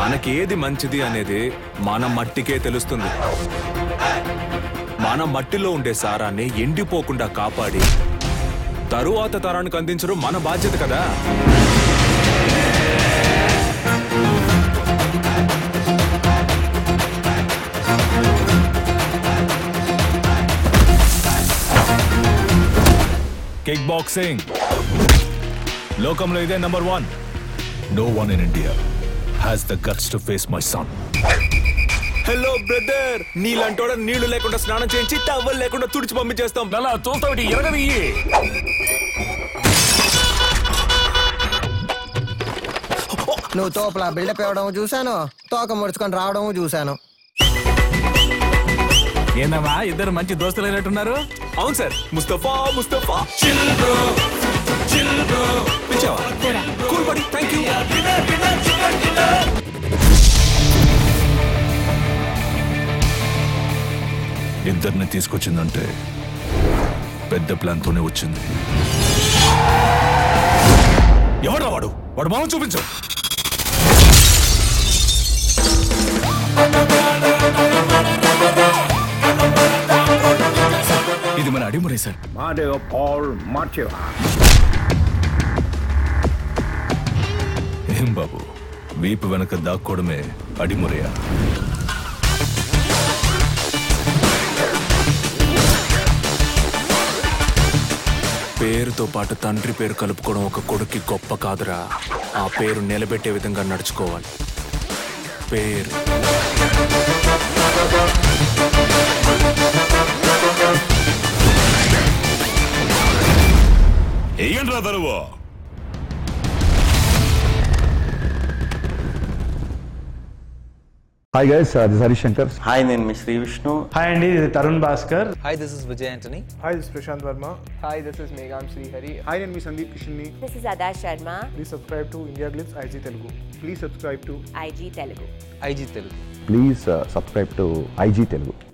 మనకేది మంచిది అనేది మన మట్టికే తెలుస్తుంది మన మట్టిలో ఉండే సారాన్ని ఎండిపోకుండా కాపాడి తరువాత తరానికి అందించడం మన బాధ్యత కదా కిక్ బాక్సింగ్ లోకంలో ఇదే number one no one in India has the guts to face my son hello brother నీళ్ళంటోడ నీళ్లు లేకుండా స్నానం చేయించి టవల్ లేకుండా తుడిచి పంపించేస్తాం అలా చూస్తావిటి ఎరగదియ్యి నువ్వు తోపలా బిల్డప్ ఇవ్వడం చూశాను తోక ముడుచుకొని రావడం చూశాను ఏందమ్మా ఇద్దరు మంచి దోస్తులు అయినట్టున్నారు అవును సార్ ముస్తఫా ముస్తఫా పిలిచావా కూల్ బడి థ్యాంక్ యూ ఇద్దరిని తీసుకొచ్చిందంటే పెద్ద ప్లాన్తోనే వచ్చింది ఎవడా వాడు వాడు మామ చూపించు ఇది మన అడిమురే సార్ Madeo Paul Matthew. ఏం బాబు వీపు వెనక దాక్కోవడమే అడిమురయా పేరుతో పాటు తండ్రి పేరు కలుపుకోవడం ఒక కొడుక్కి గొప్ప కాదురా ఆ పేరు నిలబెట్టే విధంగా నడుచుకోవాలి పేరు ఏయండి రా తరువా hi guys this Harish Shankar hi నేను మీ శ్రీ విష్ణు హాయ్ అండి ఇది Tarun Bhaskar Hi, this is Vijay Antony. Hi this Prashanth Varma hi this is మేఘాం శ్రీహరి హాయ్ నేను మీ సందీప్ కిషన్ని This is Ada Sharma, please subscribe to India Glitz IG Telugu please subscribe to IG Telugu. IG Telugu. Please subscribe to IG Telugu